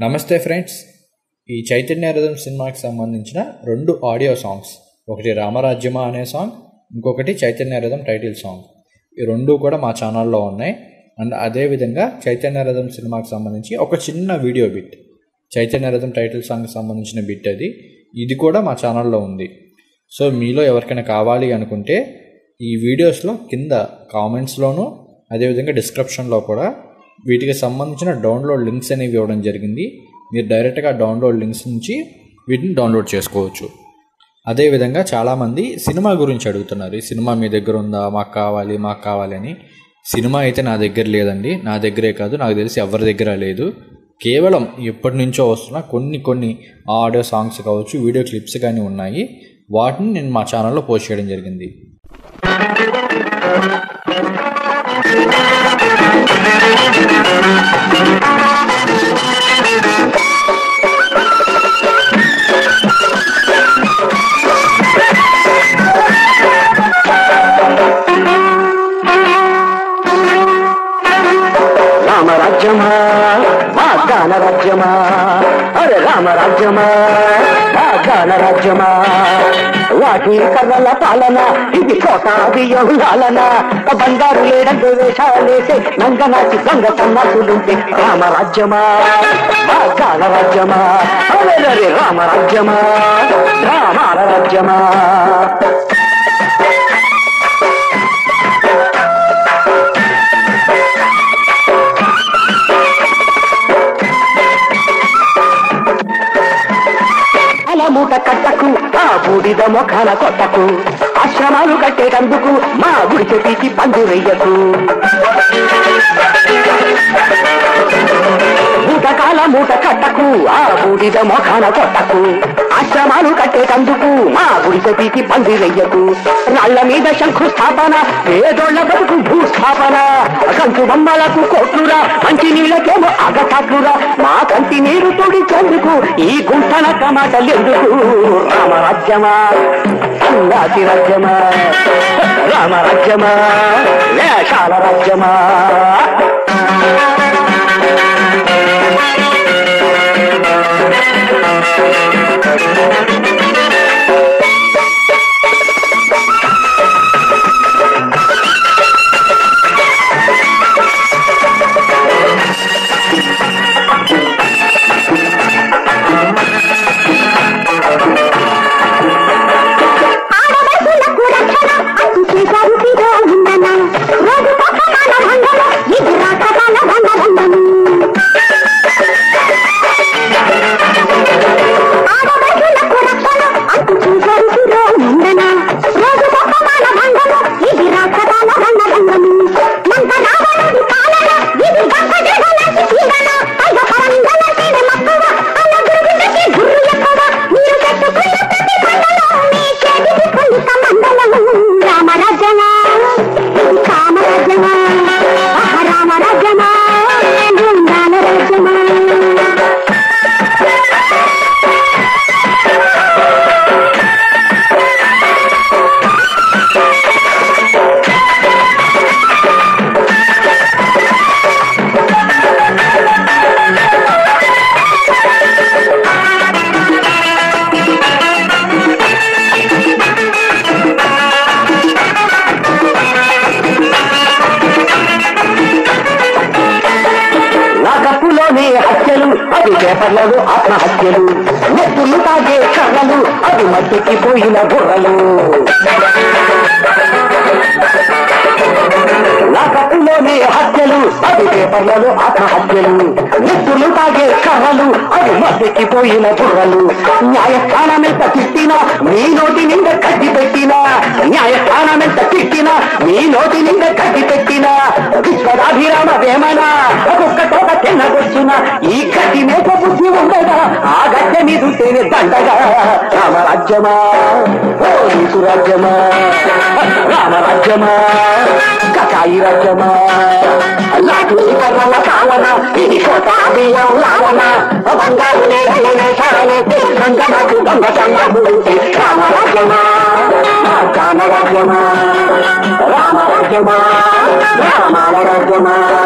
నమస్తే ఫ్రెండ్స్ ఈ చైతన్య రథం సినిమాకి సంబంధించిన రెండు ఆడియో సాంగ్స్ ఒకటి రామరాజ్యమా అనే సాంగ్ ఇంకొకటి చైతన్య రథం టైటిల్ సాంగ్ ఈ రెండు కూడా మా ఛానల్లో ఉన్నాయి అండ్ అదేవిధంగా చైతన్య రథం సినిమాకి సంబంధించి ఒక చిన్న వీడియో బిట్ చైతన్య రథం టైటిల్ సాంగ్కి సంబంధించిన బిట్ అది ఇది కూడా మా ఛానల్లో ఉంది సో మీలో ఎవరికైనా కావాలి అనుకుంటే ఈ వీడియోస్లో కింద కామెంట్స్లోనూ అదేవిధంగా డిస్క్రిప్షన్లో కూడా వీటికి సంబంధించిన డౌన్లోడ్ లింక్స్ అనేవి ఇవ్వడం జరిగింది మీరు డైరెక్ట్గా డౌన్లోడ్ లింక్స్ నుంచి వీటిని డౌన్లోడ్ చేసుకోవచ్చు అదేవిధంగా చాలామంది సినిమా గురించి అడుగుతున్నారు ఈ సినిమా మీ దగ్గర ఉందా మాకు కావాలి మాకు కావాలి అని సినిమా అయితే నా దగ్గర లేదండి నా దగ్గరే కాదు నాకు తెలిసి ఎవరి దగ్గర లేదు కేవలం ఎప్పటి నుంచో వస్తున్న కొన్ని కొన్ని ఆడియో సాంగ్స్ కావచ్చు వీడియో క్లిప్స్ కానీ ఉన్నాయి వాటిని నేను మా ఛానల్లో పోస్ట్ చేయడం జరిగింది రామరాజ్యమా వాగ్దాన రాజ్యమా అరే రామరాజ్యమా వాగ్దాన రాజ్యమా వాటి కర్రల పాలన ఇది కోట బియ్యం లాలన బంగారు లేడంటే వేషాలేసే నంగనాచి దొంగ సన్నాసులుంటే రామరాజ్యమా వాగ్దాన రాజ్యమా అరే అరే రామరాజ్యమా రామాల రాజ్యమా అలా మూట కట్టకు ఆ బూడిద మొఖాల కొట్టకు ఆశ్రమాలు కట్టేటందుకు మా గుడి చెట్టుకి పందిరెయ్యకు మూటకాల మూట కట్టకు ఆ బూడిద మొఖాన కొట్టకు ఆశ్రమాలు కట్టేటందుకు మా గుడి చెట్టుకి పందిరెయ్యకు రాళ్ల మీద శంఖు స్థాపన పేదోళ్ల బతుకు భూస్థాపన కంచు బొమ్మలకు కోట్లురా మంచి నీళ్ళకేమో అగసాట్లురా మా కంటి నీరు తుడిచేందుకు ఈ గుంటన కమాటలెందుకు రామరాజ్యమా సంగాతి రాజ్యమా రామరాజ్యమా వేషాల రాజ్యమా ఆడవలసులకు రక్షణ అంటూ చేశారు తీరో ఉందన రోజు పక్కన వందన ఇది రాకటాల వందనందను ఆడవలసులకు రక్షణ అంటూ చేశారు తీరో ఉందన రోజు పక్కన వందన ఇది రాకటాల వందనందను మంత రావణుడి పాలన ఇది గంట జగలసి పీడన పైగ పరందన తీరు మక్కువ అన్న గురుగుండకి గుర్రు ఎక్కువ మీరు పెట్టుకున్న ప్రతి పండలో మీ చేతికి కొంత మండలము రామరాజ్యమా ఇది కామరాజ్యమా ఆహ రామరాజ్యమా బృందాల రాజ్యమా నాగప్పులోనే హత్యలు అది పేపర్లలో ఆత్మహత్యలు నెత్తులు తాగే కర్రలు అది మట్టికి పోయిన బుర్రలు నాగప్పులోనే హత్యలు అది పేపర్లలో ఆత్మహత్యలు నెత్తులు తాగే కర్రలు అది మట్టికి పోయిన బుర్రలు న్యాయస్థానమెంత తిట్టినా మీ నోటి నిండా కట్టి పెట్టినా న్యాయస్థానమెంత తిట్టినా మీ నోటి నిండా కట్టి పెట్టినా విశ్వదాభిరామ వేమనా ఒక్కొక్క తోట తిన్నగొచ్చున ఈ గట్టి మేక బుద్ధి ఉండగా ఆ గట్టె మీదుంటేనే దండగా రామరాజ్యమా పోలీసు రాజ్యమా రామరాజ్యమా కకాయి రాజ్యమా లాఠీ కర్రల కావన ఇది కోట బియ్యం లావన బంగారు నేసాలే సంగమకు దొంగ సంగము రామరాజ్యమా రామరాజ్యమా రామరాజ్యమా రామాల రాజ్యమా